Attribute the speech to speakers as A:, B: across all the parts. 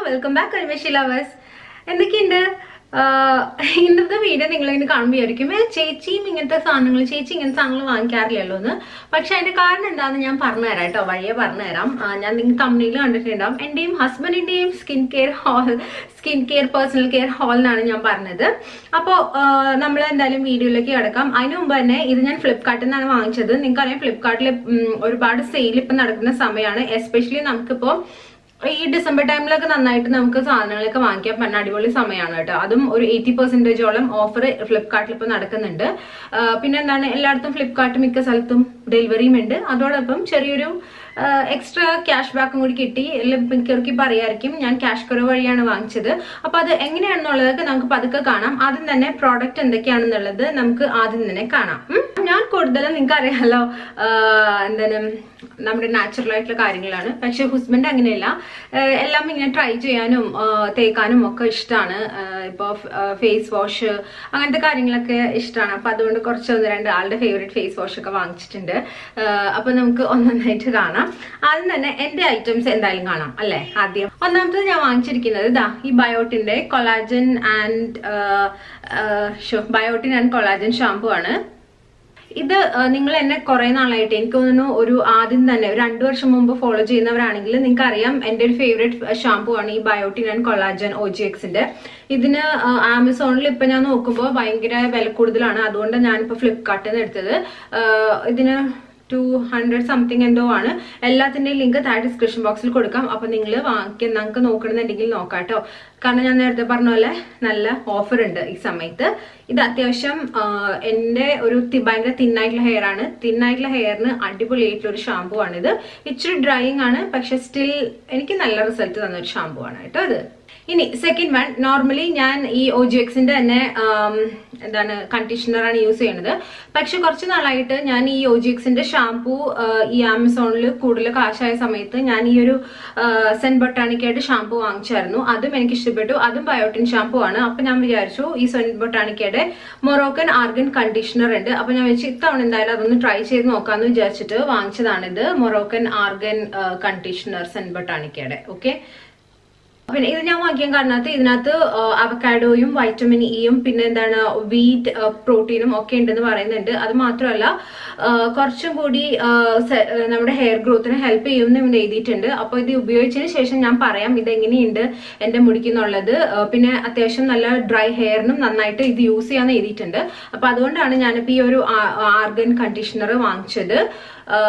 A: Welcome back അൽമേഷി lovers എന്തൊക്കെയുണ്ട് ആഹ് ഇന്നത്തെ video നിങ്ങൾ ഇങ്ങനെ കാണുമ്പോൾ വിചാരിക്കും "ഏ, ചേച്ചിയും ഇങ്ങനത്തെ സാധനങ്ങൾ ചേച്ചി ഇങ്ങനത്തെ സാധനങ്ങൾ വാങ്ങിക്കാറില്ലല്ലോ എന്ന് പക്ഷെ അതിന്റെ കാരണം എന്താണെന്ന് ഞാൻ പറഞ്ഞുതരാം കേട്ടോ വഴിയെ പറഞ്ഞുതരാം ആ, ഞാൻ നിങ്ങൾ തമ്മിൽ കണ്ടിട്ടുണ്ടാവും എന്റെയും ഹസ്ബൻഡിന്റെയും skin care haul skin care personal care haul എന്നാണ് ഞാൻ പറഞ്ഞത് അപ്പോൾ നമ്മൾ എന്തായാലും വീഡിയോയിലേക്ക് കിടക്കാം അതിന് മുമ്പ് തന്നെ ഇത് ഞാൻ ഫ്ലിപ്കാർട്ടിൽ നിന്നാണ് വാങ്ങിച്ചത് നിങ്ങൾക്കറിയാം ഫ്ലിപ്കാർട്ടിൽ ഒരുപാട് സെയിൽ ഇപ്പം നടക്കുന്ന സമയമാണ് എസ്പെഷ്യലി നമുക്കിപ്പോൾ ഈ ഡിസംബർ ടൈമിലൊക്കെ നന്നായിട്ട് നമുക്ക് സാധനങ്ങളൊക്കെ വാങ്ങിക്കാൻ പറ്റുന്ന അടിപൊളി സമയമാണ് കേട്ടോ അതും ഒരു എയ്റ്റി പെർസെന്റേജോളം ഓഫർ ഫ്ലിപ്കാർട്ടിൽ ഇപ്പോൾ നടക്കുന്നുണ്ട് ആ, പിന്നെ എന്താണ് എല്ലായിടത്തും ഫ്ലിപ്കാർട്ട് മിക്ക സ്ഥലത്തും ഡെലിവറിയും ഉണ്ട് അതോടൊപ്പം ചെറിയൊരു എക്സ്ട്രാ ക്യാഷ് ബാക്കും കൂടി കിട്ടി എല്ലാം മിക്കവർക്കും ഇപ്പം അറിയായിരിക്കും ഞാൻ ക്യാഷ് കുറവ് വഴിയാണ് വാങ്ങിച്ചത് അപ്പൊ അത് എങ്ങനെയാണെന്നുള്ളതൊക്കെ നമുക്ക് പതുക്കെ കാണാം ആദ്യം തന്നെ പ്രോഡക്റ്റ് എന്തൊക്കെയാണെന്നുള്ളത് നമുക്ക് ആദ്യം തന്നെ കാണാം ഉം. ഞാൻ കൂടുതലും നിങ്ങൾക്ക് അറിയാലോ എന്താണ് നമ്മുടെ നാച്ചുറൽ ആയിട്ടുള്ള കാര്യങ്ങളാണ് പക്ഷെ ഹസ്ബൻഡ് അങ്ങനെയല്ല ആഹ് എല്ലാം ഇങ്ങനെ ട്രൈ ചെയ്യാനും ആഹ് തേക്കാനും ഒക്കെ ഇഷ്ടമാണ് ഇപ്പോൾ ഫേസ് വാഷ് അങ്ങനത്തെ കാര്യങ്ങളൊക്കെ ഇഷ്ടമാണ് അപ്പൊ അതുകൊണ്ട് കുറച്ച് ഒന്ന് രണ്ട് ആളുടെ ഫേവറേറ്റ് ഫേസ് വാഷ് ഒക്കെ വാങ്ങിച്ചിട്ടുണ്ട് ആഹ് അപ്പൊ നമുക്ക് ഒന്നൊന്നായിട്ട് കാണാം ആദ്യം തന്നെ എന്റെ ഐറ്റംസ് എന്തായാലും കാണാം അല്ലെ ആദ്യം ഒന്നാമത്തത് ഞാൻ വാങ്ങിച്ചിരിക്കുന്നത് ഇതാ ഈ ബയോട്ടിന്റെ collagen and biotin and collagen shampoo ആണ് ഇത് നിങ്ങൾ എന്നെ കുറെ നാളായിട്ട് എനിക്ക് തോന്നുന്നു ഒരു ആദ്യം തന്നെ ഒരു രണ്ടു വർഷം മുമ്പ് ഫോളോ ചെയ്യുന്നവരാണെങ്കിൽ നിങ്ങൾക്ക് അറിയാം എന്റെ ഒരു ഫേവറേറ്റ് ഷാമ്പു ആണ് ഈ biotin and collagen O G എക്സിന്റെ ഇതിന് ആമസോണിൽ ഇപ്പൊ ഞാൻ നോക്കുമ്പോൾ ഭയങ്കര വില കൂടുതലാണ് അതുകൊണ്ട് ഞാനിപ്പോ ഫ്ലിപ്കാർട്ടിൽ നിന്ന് എടുത്തത് ആ, ഇതിന് ടു ഹൺഡ്രഡ് സംതിങ് എന്തോ ആണ് എല്ലാത്തിന്റെയും ലിങ്ക് താഴെ ഡിസ്ക്രിപ്ഷൻ ബോക്സിൽ കൊടുക്കാം അപ്പൊ നിങ്ങൾ വാങ്ങിക്കാൻ നിങ്ങൾക്ക് നോക്കണമെന്നുണ്ടെങ്കിൽ നോക്കാം കേട്ടോ കാരണം ഞാൻ നേരത്തെ പറഞ്ഞ പോലെ നല്ല ഓഫർ ഉണ്ട് ഈ സമയത്ത് ഇത് അത്യാവശ്യം ആ, എന്റെ ഒരു തി- ഭയങ്കര തിന്നായിട്ടുള്ള ഹെയർ ആണ് തിന്നായിട്ടുള്ള ഹെയറിന് അടിപൊളിയായിട്ടുള്ള ഒരു ഷാമ്പു ആണിത് ഇച്ചിരി ഡ്രൈയിങ് ആണ് പക്ഷെ സ്റ്റിൽ എനിക്ക് നല്ല റിസൾട്ട് തന്ന ഒരു ഷാമ്പു ആണ് കേട്ടോ ഇത് ഇനി സെക്കൻഡ് വൺ നോർമലി ഞാൻ ഈ ഒ ജി എക്സിന്റെ തന്നെ ആം, എന്താണ് കണ്ടീഷണർ ആണ് യൂസ് ചെയ്യുന്നത് പക്ഷെ കുറച്ച് നാളായിട്ട് ഞാൻ ഈ ഒ ജി എക്സിന്റെ ഷാംപൂ ഈ ആമസോണിൽ കൂടുതൽ കാശായ സമയത്ത് ഞാൻ ഈ ഒരു സെൻ ബൊട്ടാണിക്കായിട്ട് ഷാംപൂ വാങ്ങിച്ചായിരുന്നു അതും എനിക്ക് ഇഷ്ടപ്പെട്ടു അതും ബയോട്ടിൻ ഷാംപൂ ആണ് അപ്പൊ ഞാൻ വിചാരിച്ചു ഈ സെൻ ബൊട്ടാണിക്കയുടെ മൊറോക്കൻ ആർഗൻ കണ്ടീഷണർ ഉണ്ട് അപ്പൊ ഞാൻ വെച്ച് ഇത്തവണ എന്തായാലും അതൊന്ന് ട്രൈ ചെയ്ത് നോക്കാന്ന് വിചാരിച്ചിട്ട് വാങ്ങിച്ചതാണിത് മൊറോക്കൻ ആർഗൻ കണ്ടീഷണർ സെൻ ബൊട്ടാണിക്കയുടെ ഓക്കെ പിന്നെ ഇത് ഞാൻ വാങ്ങിക്കാൻ കാരണത്ത് ഇതിനകത്ത് അവക്കാഡോയും വൈറ്റമിൻ ഇയും പിന്നെ എന്താണ് വീറ്റ് പ്രോട്ടീനും ഒക്കെ ഉണ്ടെന്ന് പറയുന്നുണ്ട് അത് മാത്രമല്ല ആ, കുറച്ചും കൂടി ആ, സെ- ആ, നമ്മുടെ ഹെയർ ഗ്രോത്തിന് ഹെൽപ്പ് ചെയ്യുമെന്ന് ഇവിടെ എഴുതിയിട്ടുണ്ട് അപ്പോൾ ഇത് ഉപയോഗിച്ചതിന് ശേഷം ഞാൻ പറയാം ഇത് എങ്ങനെയുണ്ട് എന്റെ മുടിക്ക് എന്നുള്ളത് ആ, പിന്നെ അത്യാവശ്യം നല്ല ഡ്രൈ ഹെയറിനും നന്നായിട്ട് ഇത് യൂസ് ചെയ്യാന്ന് എഴുതിയിട്ടുണ്ട് അപ്പൊ അതുകൊണ്ടാണ് ഞാനിപ്പോ ഈ ഒരു ആർഗൻ കണ്ടീഷണർ വാങ്ങിച്ചത് ആ,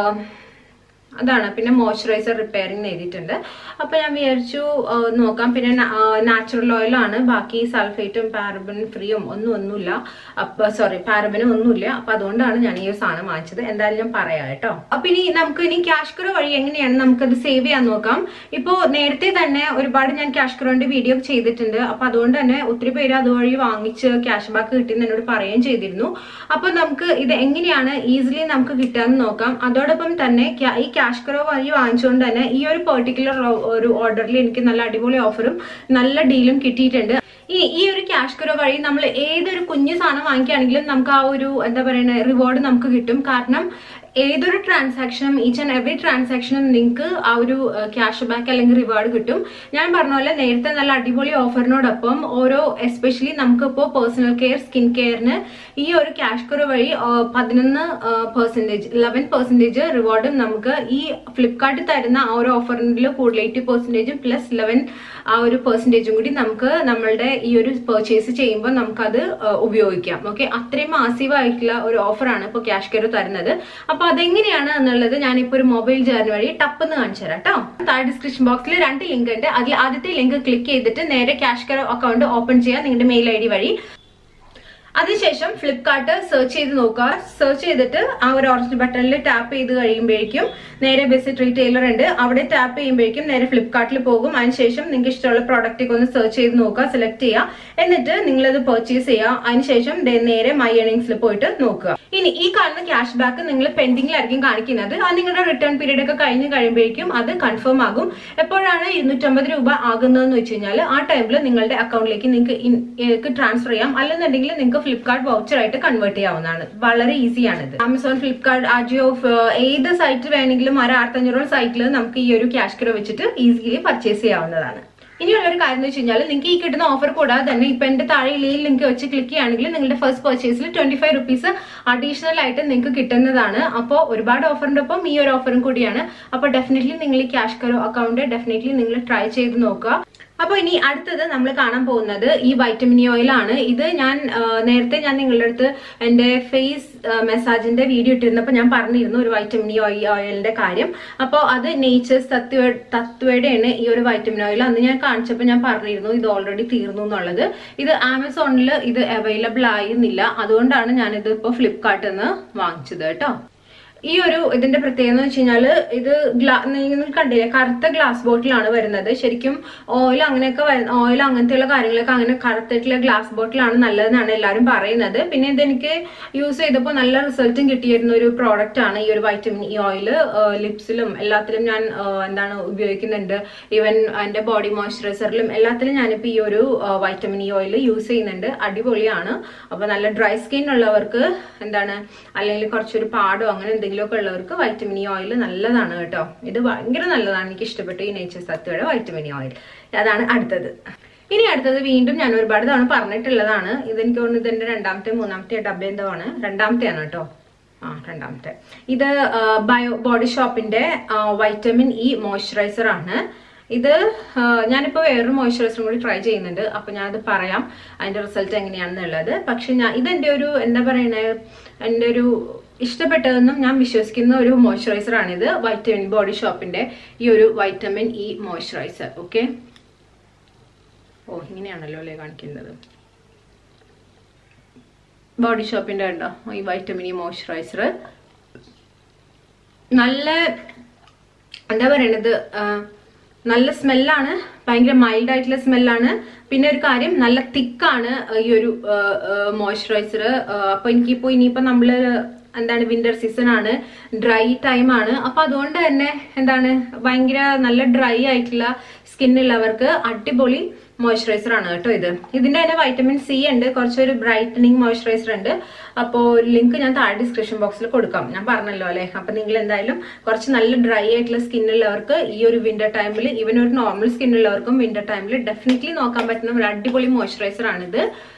A: അതാണ് പിന്നെ മോയ്സ്ചറൈസർ റിപ്പയറിംഗ് എഴുതിയിട്ടുണ്ട് അപ്പൊ ഞാൻ വിചാരിച്ചു ആ, നോക്കാം പിന്നെ നാച്ചുറൽ ഓയിലാണ് ബാക്കി സൾഫേറ്റും പാരബൻ ഫ്രീയും ഒന്നും ഒന്നുമില്ല അപ്പൊ സോറി പാരബനും ഒന്നുമില്ല അപ്പൊ അതുകൊണ്ടാണ് ഞാൻ ഈ ഒരു സാധനം വാങ്ങിച്ചത് എന്തായാലും ഞാൻ പറയാം കേട്ടോ അപ്പൊ ഇനി നമുക്ക് ഇനി ക്യാഷ് ക്രോ വഴി എങ്ങനെയാണ് നമുക്കത് സേവ് ചെയ്യാൻ നോക്കാം ഇപ്പോ നേരത്തെ തന്നെ ഒരുപാട് ഞാൻ ക്യാഷ് ക്രോന്റെ വീഡിയോ ചെയ്തിട്ടുണ്ട് അപ്പൊ അതുകൊണ്ട് തന്നെ ഒത്തിരി പേര് അതുവഴി വാങ്ങിച്ച് ക്യാഷ് ബാക്ക് കിട്ടിയെന്ന് എന്നോട് പറയുകയും ചെയ്തിരുന്നു അപ്പൊ നമുക്ക് ഇത് എങ്ങനെയാണ് ഈസിലി നമുക്ക് കിട്ടാന്ന് നോക്കാം അതോടൊപ്പം തന്നെ ക്യാ- ഈ ക്യാഷ് ക്രോ വഴി വാങ്ങിച്ചുകൊണ്ട് തന്നെ ഈ ഒരു പെർട്ടിക്കുലർ ഒരു ഓർഡറിൽ എനിക്ക് നല്ല അടിപൊളി ഓഫറും നല്ല ഡീലും കിട്ടിയിട്ടുണ്ട് ഈ ഈ ഒരു ക്യാഷ് ക്രോ വഴി നമ്മൾ ഏതൊരു കുഞ്ഞു സാധനം വാങ്ങിക്കുകയാണെങ്കിലും നമുക്ക് ആ ഒരു എന്താ പറയുക റിവാർഡ് നമുക്ക് കിട്ടും കാരണം ഏതൊരു ട്രാൻസാക്ഷനും ഈച്ച് ആൻഡ് എവറി ട്രാൻസാക്ഷനും നിങ്ങൾക്ക് ആ ഒരു ക്യാഷ് ബാക്ക് അല്ലെങ്കിൽ റിവാർഡ് കിട്ടും ഞാൻ പറഞ്ഞ പോലെ നേരത്തെ നല്ല അടിപൊളി ഓഫറിനോടൊപ്പം ഓരോ എസ്പെഷ്യലി നമുക്കിപ്പോൾ പേഴ്സണൽ കെയർ സ്കിൻ കെയറിന് ഈ ഒരു ക്യാഷ് കുറവ് വഴി ആ, പതിനൊന്ന് പെർസെൻറ്റേജ് ഇലവൻ പെർസെൻറ്റേജ് റിവാർഡും നമുക്ക് ഈ ഫ്ലിപ്കാർട്ടിൽ തരുന്ന ആ ഒരു ഓഫറിൽ കൂടുതൽ എയ്റ്റി പെർസെൻറ്റേജും പ്ലസ് ഇലവൻ ആ ഒരു പെർസെൻറ്റേജും കൂടി നമുക്ക് നമ്മളുടെ ഈ ഒരു പർച്ചേസ് ചെയ്യുമ്പോൾ നമുക്കത് ആ, ഉപയോഗിക്കാം ഓക്കെ അത്രയും മാസീവ് ആയിട്ടുള്ള ഒരു ഓഫറാണ് ഇപ്പോൾ ക്യാഷ് കെയർ തരുന്നത് അപ്പൊ അതെങ്ങനെയാണ് എന്നുള്ളത് ഞാനിപ്പോ ഒരു മൊബൈൽ ജേർണി വഴി ടപ്പ് എന്ന് കാണിച്ചു തരാം കേട്ടോ താഴെ ഡിസ്ക്രിപ്ഷൻ ബോക്സിൽ രണ്ട് ലിങ്ക് ഉണ്ട് അതിൽ ആദ്യത്തെ ലിങ്ക് ക്ലിക്ക് ചെയ്തിട്ട് നേരെ ക്യാഷ് കെയർ അക്കൗണ്ട് ഓപ്പൺ ചെയ്യാം നിങ്ങളുടെ മെയിൽ ഐ ഡി വഴി അതിനുശേഷം ഫ്ലിപ്കാർട്ട് സെർച്ച് ചെയ്ത് നോക്കുക സെർച്ച് ചെയ്തിട്ട് ആ ഒരു ഓറഞ്ച് ബട്ടണിൽ ടാപ്പ് ചെയ്ത് കഴിയുമ്പോഴേക്കും നേരെ ബെസ്റ്റ് റീറ്റെയിലർ ഉണ്ട് അവിടെ ടാപ്പ് ചെയ്യുമ്പോഴേക്കും നേരെ ഫ്ലിപ്കാർട്ടിൽ പോകും അതിനുശേഷം നിങ്ങൾക്ക് ഇഷ്ടമുള്ള പ്രോഡക്റ്റ് ഒന്ന് സെർച്ച് ചെയ്ത് നോക്കുക സെലക്ട് ചെയ്യുക എന്നിട്ട് നിങ്ങളത് പർച്ചേസ് ചെയ്യുക അതിനുശേഷം ദേ നേരെ മൈ ഏണിങ്സിൽ പോയിട്ട് നോക്കുക ഇനി ഈ കാണുന്ന ക്യാഷ് ബാക്ക് നിങ്ങൾ പെൻഡിങ്ങിലായിരിക്കും കാണിക്കുന്നത് അത് നിങ്ങളുടെ റിട്ടേൺ പീരീഡ് ഒക്കെ കഴിഞ്ഞ് കഴിയുമ്പോഴേക്കും അത് കൺഫേം ആകും എപ്പോഴാണ് ഇരുന്നൂറ്റമ്പത് രൂപ ആകുന്നതെന്ന് വെച്ച് കഴിഞ്ഞാൽ ആ ടൈമിൽ നിങ്ങളുടെ അക്കൗണ്ടിലേക്ക് നിങ്ങൾക്ക് ട്രാൻസ്ഫർ ചെയ്യാം അല്ലെന്നുണ്ടെങ്കിൽ നിങ്ങൾക്ക് ഫ്ലിപ്കാർട്ട് വൗച്ചർ ആയിട്ട് കൺവേർട്ട് ചെയ്യാവുന്നതാണ് വളരെ ഈസിയാണിത് ആമസോൺ ഫ്ലിപ്കാർട്ട് ആജിയോ ഏത് സൈറ്റ് വേണമെങ്കിലും ഒരു ആയിരത്തഞ്ഞൂറ് സൈറ്റിൽ നമുക്ക് ഈ ഒരു ക്യാഷ് കിലോ വെച്ചിട്ട് ഈസിലി പർച്ചേസ് ചെയ്യാവുന്നതാണ് ഇനിയുള്ള ഒരു കാര്യം എന്ന് വെച്ച് കഴിഞ്ഞാൽ നിങ്ങൾക്ക് ഈ കിട്ടുന്ന ഓഫർ കൂടാതെ തന്നെ ഇപ്പൊ എന്റെ താഴെ ഈ ലിങ്ക് വെച്ച് ക്ലിക്ക് ചെയ്യുകയാണെങ്കിൽ നിങ്ങളുടെ ഫസ്റ്റ് പർച്ചേസിൽ ട്വന്റി ഫൈവ് റുപ്പീസ് അഡീഷണൽ ആയിട്ട് നിങ്ങൾക്ക് കിട്ടുന്നതാണ് അപ്പോൾ ഒരുപാട് ഓഫറിന്റെ ഒപ്പം ഈ ഒരു ഓഫറും കൂടിയാണ് അപ്പോൾ ഡെഫിനറ്റ്ലി നിങ്ങൾ ഈ ക്യാഷ് കരോ അക്കൗണ്ട് ഡെഫിനറ്റ്ലി നിങ്ങൾ ട്രൈ ചെയ്ത് നോക്കുക അപ്പോൾ ഇനി അടുത്തത് നമ്മൾ കാണാൻ പോകുന്നത് ഈ വൈറ്റമിൻ ഓയിൽ ആണ് ഇത് ഞാൻ ആ, നേരത്തെ ഞാൻ നിങ്ങളുടെ അടുത്ത് എൻ്റെ ഫേസ് മെസ്സാജിന്റെ വീഡിയോ ഇട്ടിരുന്നപ്പോൾ ഞാൻ പറഞ്ഞിരുന്നു ഒരു വൈറ്റമിൻ ഓയിൽ ഓയിലിന്റെ കാര്യം അപ്പോൾ അത് നേച്ചേഴ്സ് തത്വ തത്വയുടെയാണ് ഈ ഒരു വൈറ്റമിൻ ഓയിൽ അന്ന് ഞാൻ കാണിച്ചപ്പോൾ ഞാൻ പറഞ്ഞിരുന്നു ഇത് ഓൾറെഡി തീർന്നു എന്നുള്ളത് ഇത് ആമസോണിൽ ഇത് അവൈലബിൾ ആയിരുന്നില്ല അതുകൊണ്ടാണ് ഞാനിത് ഇപ്പോൾ ഫ്ലിപ്കാർട്ടിൽ നിന്ന് വാങ്ങിച്ചത് കേട്ടോ ഈ ഒരു ഇതിന്റെ പ്രത്യേകത എന്ന് വെച്ച് കഴിഞ്ഞാൽ ഇത് ഗ്ലാ നിങ്ങൾ കണ്ടില്ലേ കറുത്ത ഗ്ലാസ് ബോട്ടിലാണ് വരുന്നത് ശരിക്കും ഓയിൽ അങ്ങനെയൊക്കെ ഓയിൽ അങ്ങനത്തെയുള്ള കാര്യങ്ങളൊക്കെ അങ്ങനെ കറുത്തിട്ടുള്ള ഗ്ലാസ് ബോട്ടിലാണ് നല്ലതെന്നാണ് എല്ലാവരും പറയുന്നത് പിന്നെ ഇതെനിക്ക് യൂസ് ചെയ്തപ്പോൾ നല്ല റിസൾട്ടും കിട്ടിയിരുന്ന ഒരു പ്രോഡക്റ്റ് ആണ് ഈ ഒരു വൈറ്റമിൻ ഇ ഓയിൽ ലിപ്സിലും എല്ലാത്തിലും ഞാൻ ആ, എന്താണ് ഉപയോഗിക്കുന്നുണ്ട് ഈവൻ എൻ്റെ ബോഡി മോയ്സ്ചറൈസറിലും എല്ലാത്തിലും ഞാനിപ്പോൾ ഈ ഒരു വൈറ്റമിൻ ഇ ഓയിൽ യൂസ് ചെയ്യുന്നുണ്ട് അടിപൊളിയാണ് അപ്പോൾ നല്ല ഡ്രൈ സ്കിൻ ഉള്ളവർക്ക് എന്താണ് അല്ലെങ്കിൽ കുറച്ചൊരു പാടോ അങ്ങനെ എന്തെങ്കിലുമൊക്കെ ഉള്ളവർക്ക് വൈറ്റമിൻ ഇ ഓയിൽ നല്ലതാണ് കേട്ടോ ഇത് ഭയങ്കര നല്ലതാണ് എനിക്ക് ഇഷ്ടപ്പെട്ടു ഈ നേച്ചർ സത്വയുടെ വൈറ്റമിൻ ഇ ഓയിൽ അതാണ് അടുത്തത് ഇനി അടുത്തത് വീണ്ടും ഞാൻ ഒരുപാട് തവണ പറഞ്ഞിട്ടുള്ളതാണ് ഇതെനിക്ക് തോന്നുന്നു ഇതിന്റെ രണ്ടാമത്തെ മൂന്നാമത്തെ ഡബ്ബ എന്തോ ആണ് രണ്ടാമത്തെയാണ് കേട്ടോ ആ രണ്ടാമത്തെ ഇത് ബയോ ബോഡി ഷോപ്പിന്റെ വൈറ്റമിൻ ഇ മോയ്സ്ചറൈസർ ആണ് ഇത് ആ, ഞാനിപ്പോ വേറൊരു മോയ്സ്ചറൈസറും കൂടി ട്രൈ ചെയ്യുന്നുണ്ട് അപ്പൊ ഞാനത് പറയാം അതിന്റെ റിസൾട്ട് എങ്ങനെയാണെന്നുള്ളത് പക്ഷെ ഞാൻ ഇതെന്റെ ഒരു എന്താ പറയണേ എൻ്റെ ഒരു ഇഷ്ടപ്പെട്ടതെന്നും ഞാൻ വിശ്വസിക്കുന്ന ഒരു മോയ്സ്ചറൈസർ ആണിത് വൈറ്റമിൻ ബോഡി ഷോപ്പിന്റെ ഈ ഒരു വൈറ്റമിൻ ഇ മോയ്സ്ചറൈസർ ഓക്കെ ഓ ഇങ്ങനെയാണല്ലോ അല്ലേ കാണിക്കുന്നത് ബോഡി ഷോപ്പിന്റെ ഉണ്ടോ ഈ വൈറ്റമിൻ ഇ മോയ്സ്ചറൈസർ നല്ല എന്താ പറയണത് ആ, നല്ല സ്മെല്ലാണ് ഭയങ്കര മൈൽഡ് ആയിട്ടുള്ള സ്മെല്ലാണ് പിന്നെ ഒരു കാര്യം നല്ല തിക്കാണ് ഈ ഒരു മോയ്സ്ചറൈസർ അപ്പൊ എനിക്കിപ്പോ ഇനിയിപ്പോ നമ്മള് എന്താണ് വിന്റർ സീസൺ ആണ് ഡ്രൈ ടൈം ആണ് അപ്പൊ അതുകൊണ്ട് തന്നെ എന്താണ് ഭയങ്കര നല്ല ഡ്രൈ ആയിട്ടുള്ള സ്കിന്നുള്ളവർക്ക് അടിപൊളി മോയ്സ്ചറൈസർ ആണ് കേട്ടോ ഇത് ഇതിന്റെ തന്നെ വൈറ്റമിൻ സി ഉണ്ട് കുറച്ചൊരു ബ്രൈറ്റനിങ് മോയ്സ്ചറൈസർ ഉണ്ട് അപ്പോൾ ലിങ്ക് ഞാൻ താഴെ ഡിസ്ക്രിപ്ഷൻ ബോക്സിൽ കൊടുക്കാം ഞാൻ പറഞ്ഞല്ലോ അല്ലെ അപ്പൊ നിങ്ങൾ എന്തായാലും കുറച്ച് നല്ല ഡ്രൈ ആയിട്ടുള്ള സ്കിൻ ഉള്ളവർക്ക് ഈ ഒരു വിന്റർ ടൈമിൽ ഈവൻ ഒരു നോർമൽ സ്കിൻ ഉള്ളവർക്കും വിന്റർ ടൈമിൽ ഡെഫിനറ്റ്ലി നോക്കാൻ പറ്റുന്ന ഒരു അടിപൊളി മോയ്സ്ചറൈസർ ആണിത്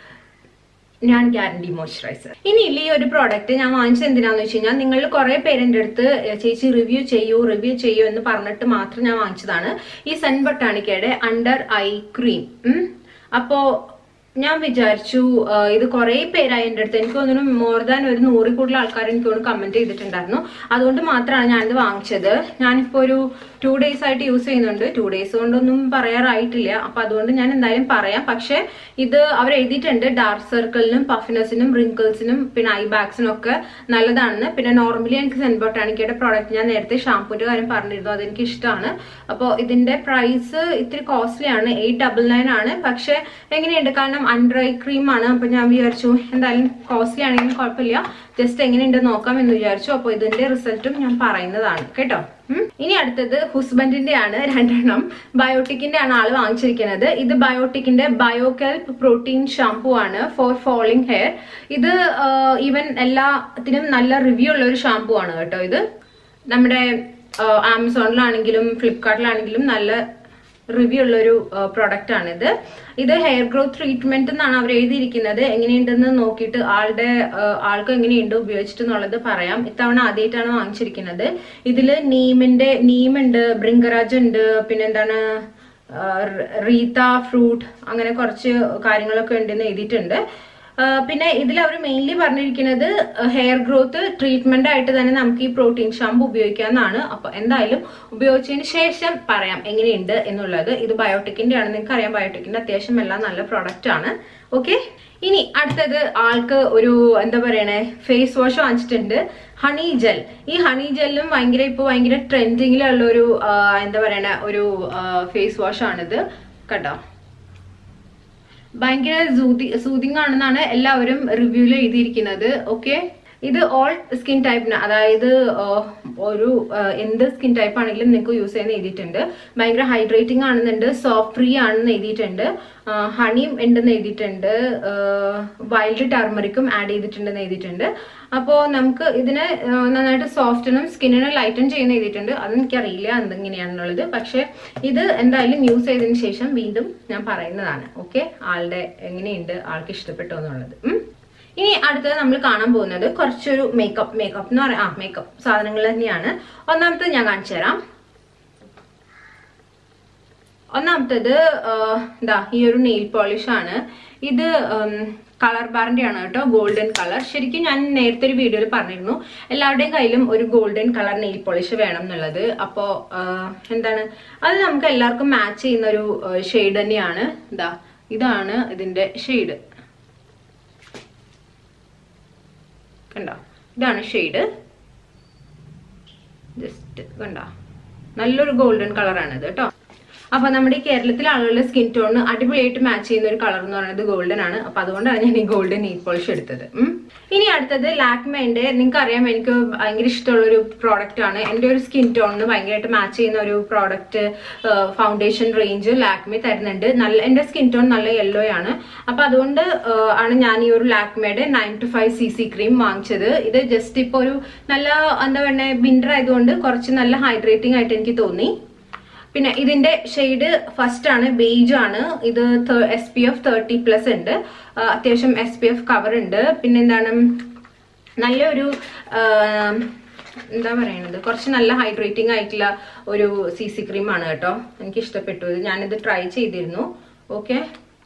A: ഞാൻ ഗ്യാരണ്ടി മോയ്സ്ചറൈസർ ഇനി ഇല്ല ഈ ഒരു പ്രോഡക്റ്റ് ഞാൻ വാങ്ങിച്ചത് എന്തിനാന്ന് വെച്ച് കഴിഞ്ഞാൽ നിങ്ങൾ കുറെ പേരെന്റെ അടുത്ത് "ഏ, ചേച്ചി റിവ്യൂ ചെയ്യൂ റിവ്യൂ ചെയ്യൂ എന്ന് പറഞ്ഞിട്ട് മാത്രം ഞാൻ വാങ്ങിച്ചതാണ് ഈ സൺ ബട്ടാണിക്കയുടെ അണ്ടർ ഐ ക്രീം അപ്പോ ഞാൻ വിചാരിച്ചു ആ, ഇത് കുറെ പേരായി എൻ്റെ അടുത്ത് എനിക്ക് തോന്നുന്നു മോർ ദാൻ ഒരു നൂറിൽ കൂടുതൽ ആൾക്കാർ എനിക്ക് തോന്നുന്നു കമന്റ് ചെയ്തിട്ടുണ്ടായിരുന്നു അതുകൊണ്ട് മാത്രമാണ് ഞാനിത് വാങ്ങിച്ചത് ഞാനിപ്പോ ഒരു ടു ഡേയ്സ് ആയിട്ട് യൂസ് ചെയ്യുന്നുണ്ട് ടു ഡേയ്സ് കൊണ്ടൊന്നും പറയാറായിട്ടില്ല അപ്പൊ അതുകൊണ്ട് ഞാൻ എന്തായാലും പറയാം പക്ഷെ ഇത് അവർ എഴുതിയിട്ടുണ്ട് ഡാർക്ക് സർക്കിളിനും പഫിനെസിനും റിങ്കിൾസിനും പിന്നെ ഐ ബാഗ്സിനും ഒക്കെ നല്ലതാണെന്ന് പിന്നെ നോർമലി എനിക്ക് സെൻ ബൊട്ടാണിക്കയുടെ പ്രോഡക്റ്റ് ഞാൻ നേരത്തെ ഷാമ്പൂന്റെ കാര്യം പറഞ്ഞിരുന്നു അതെനിക്ക് ഇഷ്ടമാണ് അപ്പോൾ ഇതിന്റെ പ്രൈസ് ഇത്തിരി കോസ്റ്റ്ലി ആണ് എയ്റ്റ് ഡബിൾ നയൻ ആണ് പക്ഷെ എങ്ങനെയുണ്ട് കാരണം അണ്ടർ ഐ ക്രീം ആണ് അപ്പൊ ഞാൻ വിചാരിച്ചു എന്തായാലും കോസ്റ്റ്ലി ആണെങ്കിലും കുഴപ്പമില്ല ജസ്റ്റ് എങ്ങനെയുണ്ട് നോക്കാം എന്ന് വിചാരിച്ചു അപ്പോൾ ഇതിന്റെ റിസൾട്ടും ഞാൻ പറയുന്നതാണ് കേട്ടോ ഉം. ഇനി അടുത്തത് ഹുസ്ബൻഡിന്റെ ആണ് രണ്ടെണ്ണം ബയോട്ടിക്കിന്റെ ആണ് ആള് വാങ്ങിച്ചിരിക്കുന്നത് ഇത് ബയോട്ടിക്കിന്റെ ബയോകെൽപ് പ്രോട്ടീൻ ഷാംപൂ ആണ് ഫോർ ഫോളിംഗ് ഹെയർ ഇത് ഈവൻ എല്ലാത്തിനും നല്ല റിവ്യൂ ഉള്ള ഒരു ഷാംപൂ ആണ് കേട്ടോ ഇത് നമ്മുടെ ആമസോണിലാണെങ്കിലും ഫ്ലിപ്കാർട്ടിലാണെങ്കിലും നല്ല റിവ്യൂ ഉള്ള ഒരു പ്രോഡക്റ്റ് ആണിത് ഇത് ഹെയർ ഗ്രോത്ത് ട്രീറ്റ്മെന്റ് എന്നാണ് അവർ എഴുതിയിരിക്കുന്നത് എങ്ങനെയുണ്ടെന്ന് നോക്കിയിട്ട് ആളുടെ ആ, ആൾക്ക് എങ്ങനെയുണ്ട് ഉപയോഗിച്ചിട്ട് എന്നുള്ളത് പറയാം ഇത്തവണ ആദ്യമായിട്ടാണ് വാങ്ങിച്ചിരിക്കുന്നത് ഇതില് നീമിന്റെ നീമുണ്ട് ബ്രിങ്കറാജ് ഉണ്ട് പിന്നെന്താണ് ആ, റീത്ത ഫ്രൂട്ട് അങ്ങനെ കുറച്ച് കാര്യങ്ങളൊക്കെ ഉണ്ടെന്ന് എഴുതിയിട്ടുണ്ട് ആ, പിന്നെ ഇതിൽ അവർ മെയിൻലി പറഞ്ഞിരിക്കുന്നത് ഹെയർ ഗ്രോത്ത് ട്രീറ്റ്മെന്റ് ആയിട്ട് തന്നെ നമുക്ക് ഈ പ്രോട്ടീൻ ഷാമ്പു ഉപയോഗിക്കാവുന്നതാണ് അപ്പൊ എന്തായാലും ഉപയോഗിച്ചതിന് ശേഷം പറയാം എങ്ങനെയുണ്ട് എന്നുള്ളത് ഇത് ബയോട്ടിക്കിന്റെ ആണ് നിങ്ങൾക്ക് അറിയാം ബയോട്ടിക്കിന്റെ അത്യാവശ്യം എല്ലാം നല്ല പ്രോഡക്റ്റ് ആണ് ഓക്കെ ഇനി അടുത്തത് ആൾക്ക് ഒരു എന്താ പറയണേ ഫേസ് വാഷ് വാങ്ങിച്ചിട്ടുണ്ട് ഹണി ജെൽ ഈ ഹണി ജെല്ലും ഭയങ്കര ഇപ്പൊ ഭയങ്കര ട്രെൻഡിങ്ങിലുള്ള ഒരു ആ, എന്താ പറയണ ഒരു ഫേസ് വാഷ് ആണിത് കേട്ടോ ഭയങ്കര സൂതിങ് ആണെന്നാണ് എല്ലാവരും റിവ്യൂവിൽ എഴുതിയിരിക്കുന്നത് ഓക്കെ ഇത് ഓൾ സ്കിൻ ടൈപ്പിന് അതായത് ആ, ഒരു ആ, എന്ത് സ്കിൻ ടൈപ്പ് ആണെങ്കിലും നിങ്ങൾക്ക് യൂസ് ചെയ്യുന്ന എഴുതിയിട്ടുണ്ട് ഭയങ്കര ഹൈഡ്രേറ്റിംഗ് ആണെന്നുണ്ട് സോഫ്റ്റ് ഫ്രീ ആണെന്ന് എഴുതിയിട്ടുണ്ട് ഹണിയും ഉണ്ടെന്ന് എഴുതിയിട്ടുണ്ട് വൈൽഡ് ടർമറിക്കും ആഡ് ചെയ്തിട്ടുണ്ടെന്ന് എഴുതിയിട്ടുണ്ട് അപ്പോൾ നമുക്ക് ഇതിനെ ആ, നന്നായിട്ട് സോഫ്റ്റനും സ്കിന്നിനെ ലൈറ്റൻ ചെയ്യുന്ന എഴുതിയിട്ടുണ്ട് അത് എനിക്കറിയില്ല എന്തെങ്ങനെയാണെന്നുള്ളത് പക്ഷെ ഇത് എന്തായാലും യൂസ് ചെയ്തതിന് ശേഷം വീണ്ടും ഞാൻ പറയുന്നതാണ് ഓക്കെ ആളുടെ എങ്ങനെയുണ്ട് ആൾക്ക് ഇഷ്ടപ്പെട്ടോ എന്നുള്ളത് ഉം. ഇനി അടുത്തത് നമ്മൾ കാണാൻ പോകുന്നത് കുറച്ചൊരു മേക്കപ്പ് മേക്കപ്പ് എന്ന് പറയാം ആ മേക്കപ്പ് സാധനങ്ങൾ തന്നെയാണ് ഒന്നാമത്തെ ഞാൻ കാണിച്ചു തരാം ഒന്നാമത്തത് എന്താ ഈ ഒരു നെയിൽ പോളിഷ് ആണ് ഇത് കളർ ബാറിന്റെ ആണ് കേട്ടോ ഗോൾഡൻ കളർ ശരിക്കും ഞാൻ നേരത്തെ ഒരു വീഡിയോയിൽ പറഞ്ഞിരുന്നു എല്ലാവരുടെയും കയ്യിലും ഒരു ഗോൾഡൻ കളർ നെയിൽ പോളിഷ് വേണം എന്നുള്ളത് അപ്പോ ആ, എന്താണ് അത് നമുക്ക് എല്ലാവർക്കും മാച്ച് ചെയ്യുന്ന ഒരു ഷെയ്ഡ് തന്നെയാണ് ഇതാ ഇതാണ് ഇതിന്റെ ഷെയ്ഡ് കണ്ടോ ഇതാണ് ഷെയ്ഡ് ജസ്റ്റ് കണ്ടോ നല്ലൊരു ഗോൾഡൻ കളറാണ് ഇത് കേട്ടോ അപ്പൊ നമ്മുടെ ഈ കേരളത്തിലെ ആളുകളുടെ സ്കിൻ ടോണിന് അടിപൊളിയായിട്ട് മാച്ച് ചെയ്യുന്ന ഒരു കളർ എന്ന് പറയുന്നത് ഗോൾഡൻ ആണ് അപ്പൊ അതുകൊണ്ടാണ് ഞാൻ ഈ ഗോൾഡൻ നെയിൽ പോളിഷ് എടുത്തത് ഉം. ഇനി അടുത്തത് ലാക്മേന്റെ നിങ്ങൾക്ക് അറിയാം എനിക്ക് ഭയങ്കര ഇഷ്ടമുള്ള ഒരു പ്രോഡക്റ്റ് ആണ് എന്റെ ഒരു സ്കിൻ ടോണിന് ഭയങ്കരമായിട്ട് മാച്ച് ചെയ്യുന്ന ഒരു പ്രോഡക്റ്റ് ഫൗണ്ടേഷൻ റേഞ്ച് ലാക്മേ തരുന്നുണ്ട് നല്ല എന്റെ സ്കിൻ ടോൺ നല്ല യെല്ലോ ആണ് അപ്പൊ അതുകൊണ്ട് ആ, ആണ് ഞാൻ ഈ ഒരു ലാക്മേയുടെ nine two five C C cream വാങ്ങിച്ചത് ഇത് ജസ്റ്റ് ഇപ്പൊ ഒരു നല്ല എന്താ പറയുക വിന്റർ ആയതുകൊണ്ട് കുറച്ച് നല്ല ഹൈഡ്രേറ്റിംഗ് ആയിട്ട് എനിക്ക് തോന്നി പിന്നെ ഇതിന്റെ ഷെയ്ഡ് ഫസ്റ്റ് ആണ് ബേജ് ആണ് ഇത് S P F thirty plus ഉണ്ട് ആ, അത്യാവശ്യം എസ് പി എഫ് കവർ ഉണ്ട് പിന്നെ എന്താണ് നല്ലൊരു ആ, എന്താ പറയണത് കുറച്ച് നല്ല ഹൈഡ്രേറ്റിംഗ് ആയിട്ടുള്ള ഒരു സി സി ക്രീം ആണ് കേട്ടോ എനിക്ക് ഇഷ്ടപ്പെട്ടു ഇത് ഞാനിത് ട്രൈ ചെയ്തിരുന്നു ഓക്കെ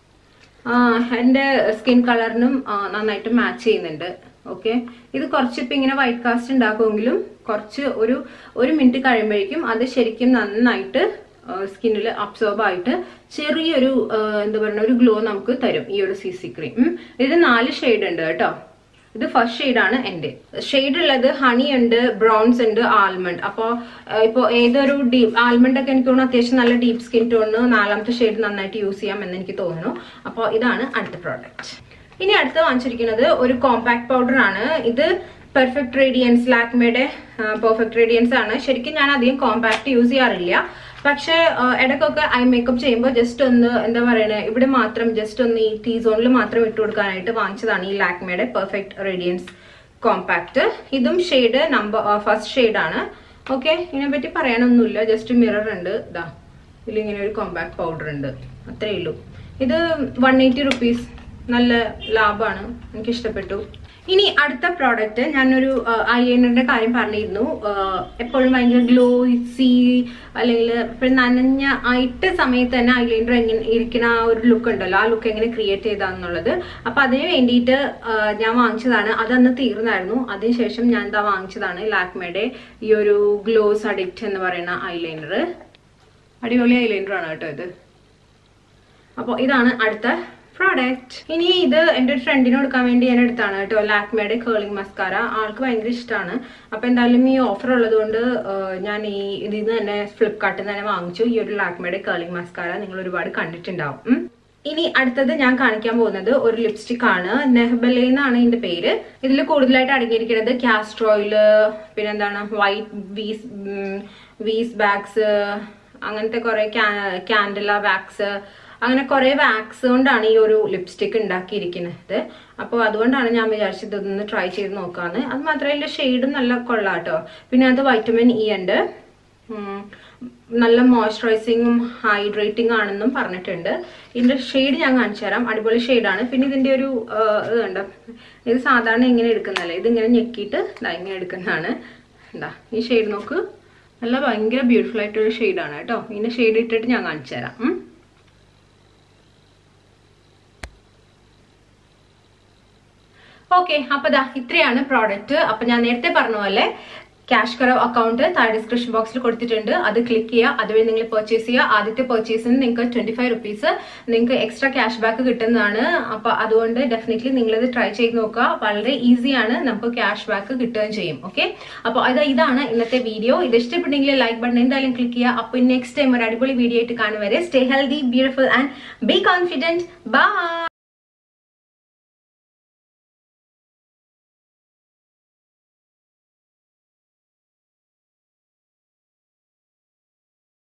A: ആ എന്റെ സ്കിൻ കളറിനും ആ, നന്നായിട്ട് മാച്ച് ചെയ്യുന്നുണ്ട് ഓക്കെ ഇത് കുറച്ച് ഇപ്പൊ ഇങ്ങനെ വൈറ്റ് കാസ്റ്റ് ഉണ്ടാക്കുമെങ്കിലും കുറച്ച് ഒരു ഒരു മിനിറ്റ് കഴിയുമ്പോഴേക്കും അത് ശരിക്കും നന്നായിട്ട് സ്കിന്നിൽ അബ്സോർബ് ആയിട്ട് ചെറിയൊരു ആ, എന്താ പറയുക ഒരു ഗ്ലോ നമുക്ക് തരും ഈ ഒരു സി സി ക്രീം ഇത് നാല് ഷെയ്ഡ് ഉണ്ട് കേട്ടോ ഇത് ഫസ്റ്റ് ഷെയ്ഡ് ആണ് എന്റെ ഷെയ്ഡ് ഉള്ളത് ഹണി ഉണ്ട് ബ്രൗൺസ് ഉണ്ട് ആൽമണ്ട് അപ്പോ ഇപ്പോ ഏതൊരു ഡീപ് ആൽമണ്ട് ഒക്കെ എനിക്ക് തോന്നുന്നു അത്യാവശ്യം നല്ല ഡീപ് സ്കിൻ ടോണിന് നാലാമത്തെ ഷെയ്ഡ് നന്നായിട്ട് യൂസ് ചെയ്യാം എന്ന് എനിക്ക് തോന്നുന്നു അപ്പോൾ ഇതാണ് അടുത്ത പ്രോഡക്റ്റ് ഇനി അടുത്ത് വാങ്ങിച്ചിരിക്കുന്നത് ഒരു കോമ്പാക്ട് പൗഡർ ആണ് ഇത് പെർഫെക്റ്റ് റേഡിയൻസ് ലാക്മയുടെ പെർഫെക്റ്റ് റേഡിയൻസ് ആണ് ശരിക്കും ഞാൻ അധികം കോമ്പാക്ട് യൂസ് ചെയ്യാറില്ല പക്ഷെ ആ, ഇടയ്ക്കൊക്കെ ഐ മേക്കപ്പ് ചെയ്യുമ്പോൾ ജസ്റ്റ് ഒന്ന് എന്താ പറയണേ ഇവിടെ മാത്രം ജസ്റ്റ് ഒന്ന് ഈ ടീ സോണിൽ മാത്രം ഇട്ട് കൊടുക്കാനായിട്ട് വാങ്ങിച്ചതാണ് ഈ ലാക്മയുടെ പെർഫെക്റ്റ് റേഡിയൻസ് കോമ്പാക്ട് ഇതും ഷെയ്ഡ് നമ്പർ ഫസ്റ്റ് ഷെയ്ഡ് ആണ് ഓക്കെ ഇതിനെപ്പറ്റി പറയാനൊന്നുമില്ല ജസ്റ്റ് മിറർ ഉണ്ട് ഇതാ ഇതിലിങ്ങനെ ഒരു കോമ്പാക്ട് പൗഡർ ഉണ്ട് അത്രേ ഉള്ളൂ ഇത് വൺ എയ്റ്റി റുപ്പീസ് നല്ല ലാഭമാണ് എനിക്ക് ഇഷ്ടപ്പെട്ടു ഇനി അടുത്ത പ്രോഡക്റ്റ് ഞാനൊരു ഐലൈനറിന്റെ കാര്യം പറഞ്ഞിരുന്നു ആ, എപ്പോഴും ഭയങ്കര ഗ്ലോസി അല്ലെങ്കിൽ ഇപ്പോഴും നനഞ്ഞ ആയിട്ട് സമയത്ത് തന്നെ ഐലൈനർ എങ്ങനെ ഇരിക്കുന്ന ആ ഒരു ലുക്ക് ഉണ്ടല്ലോ ആ ലുക്ക് എങ്ങനെ ക്രിയേറ്റ് ചെയ്താന്നുള്ളത് അപ്പൊ അതിന് വേണ്ടിയിട്ട് ആ, ഞാൻ വാങ്ങിച്ചതാണ് അതന്ന് തീർന്നായിരുന്നു അതിനുശേഷം ഞാൻ എന്താ വാങ്ങിച്ചതാണ് ലാക്മയുടെ ഈ ഒരു ഗ്ലോസ് അഡിക്റ്റ് എന്ന് പറയുന്ന ഐലൈനർ അടിപൊളി ഐലൈനർ ആണ് കേട്ടോ ഇത് അപ്പോൾ ഇതാണ് അടുത്ത പ്രോഡക്റ്റ് ഇനി ഇത് എൻ്റെ ഒരു ഫ്രണ്ടിന് കൊടുക്കാൻ വേണ്ടി ഞാൻ എടുത്താണ് കേട്ടോ ലാക്മയുടെ കേളിംഗ് മസ്കാര ആൾക്ക് ഭയങ്കര ഇഷ്ടമാണ് അപ്പൊ എന്തായാലും ഈ ഓഫർ ഉള്ളതുകൊണ്ട് ആഹ്, ഞാൻ ഈ ഇതിൽ നിന്ന് തന്നെ ഫ്ലിപ്കാർട്ടിൽ നിന്ന് തന്നെ വാങ്ങിച്ചു ഈ ഒരു ലാക്മയുടെ കേളിംഗ് മസ്കാര നിങ്ങൾ ഒരുപാട് കണ്ടിട്ടുണ്ടാവും ഉം. ഇനി അടുത്തത് ഞാൻ കാണിക്കാൻ പോകുന്നത് ഒരു ലിപ്സ്റ്റിക് ആണ് നെഹ്ബലെ എന്നാണ് ഇതിന്റെ പേര് ഇതിൽ കൂടുതലായിട്ട് അടങ്ങിയിരിക്കുന്നത് കാസ്റ്റർ ഓയില് പിന്നെ എന്താണ് വൈറ്റ് വീസ് വീസ് ബാഗ്സ് അങ്ങനത്തെ കുറെ കാൻഡല വാക്സ് അങ്ങനെ കുറെ വാക്സ് കൊണ്ടാണ് ഈ ഒരു ലിപ്സ്റ്റിക് ഉണ്ടാക്കിയിരിക്കുന്നത് അപ്പോൾ അതുകൊണ്ടാണ് ഞാൻ വിചാരിച്ചത് ഇതൊന്ന് ട്രൈ ചെയ്ത് നോക്കാന്ന് അത് മാത്രമല്ല ഷെയ്ഡും നല്ല കൊള്ളാട്ടോ പിന്നെ അത് വൈറ്റമിൻ ഇ ഉണ്ട് ഉം, നല്ല മോയ്സ്ചറൈസിങ്ങും ഹൈഡ്രേറ്റിംഗ് ആണെന്നും പറഞ്ഞിട്ടുണ്ട് ഇതിന്റെ ഷെയ്ഡ് ഞാൻ കാണിച്ചു തരാം അടിപൊളി ഷെയ്ഡാണ് പിന്നെ ഇതിന്റെ ഒരു ആ, ഇത് കണ്ടോ ഇത് സാധാരണ ഇങ്ങനെ എടുക്കുന്നതല്ലേ ഇത് ഇങ്ങനെ ഞെക്കിയിട്ട് ദാ ഇങ്ങനെ എടുക്കുന്നതാണ് എന്താ ഈ ഷെയ്ഡ് നോക്ക് നല്ല ഭയങ്കര ബ്യൂട്ടിഫുൾ ആയിട്ടൊരു ഷെയ്ഡാണ് കേട്ടോ ഇതിന്റെ ഷെയ്ഡ് ഇട്ടിട്ട് ഞാൻ കാണിച്ചു തരാം ഉം. ഓക്കെ അപ്പൊ ദാ ഇത്രയാണ് പ്രോഡക്റ്റ് അപ്പൊ ഞാൻ നേരത്തെ പറഞ്ഞ പോലെ ക്യാഷ് കറവ് അക്കൗണ്ട് താഴെ ഡിസ്ക്രിപ്ഷൻ ബോക്സിൽ കൊടുത്തിട്ടുണ്ട് അത് ക്ലിക്ക് ചെയ്യുക അതുവഴി നിങ്ങൾ പർച്ചേസ് ചെയ്യുക ആദ്യത്തെ പർച്ചേസിന് നിങ്ങൾക്ക് ട്വന്റി ഫൈവ് റുപ്പീസ് നിങ്ങൾക്ക് എക്സ്ട്രാ ക്യാഷ് ബാക്ക് കിട്ടുന്നതാണ് അപ്പൊ അതുകൊണ്ട് ഡെഫിനറ്റ്ലി നിങ്ങളിത് ട്രൈ ചെയ്ത് നോക്കുക വളരെ ഈസിയാണ് നമുക്ക് ക്യാഷ് ബാക്ക് കിട്ടുകയും ചെയ്യും ഓക്കെ അപ്പോൾ അത് ഇതാണ് ഇന്നത്തെ വീഡിയോ ഇത് ഇഷ്ടപ്പെട്ടെങ്കിൽ ലൈക്ക് ബട്ടൺ എന്തായാലും ക്ലിക്ക് ചെയ്യുക അപ്പോൾ നെക്സ്റ്റ് ടൈം ഒരു അടിപൊളി വീഡിയോ ആയിട്ട് കാണുവരെ stay healthy beautiful and be confident by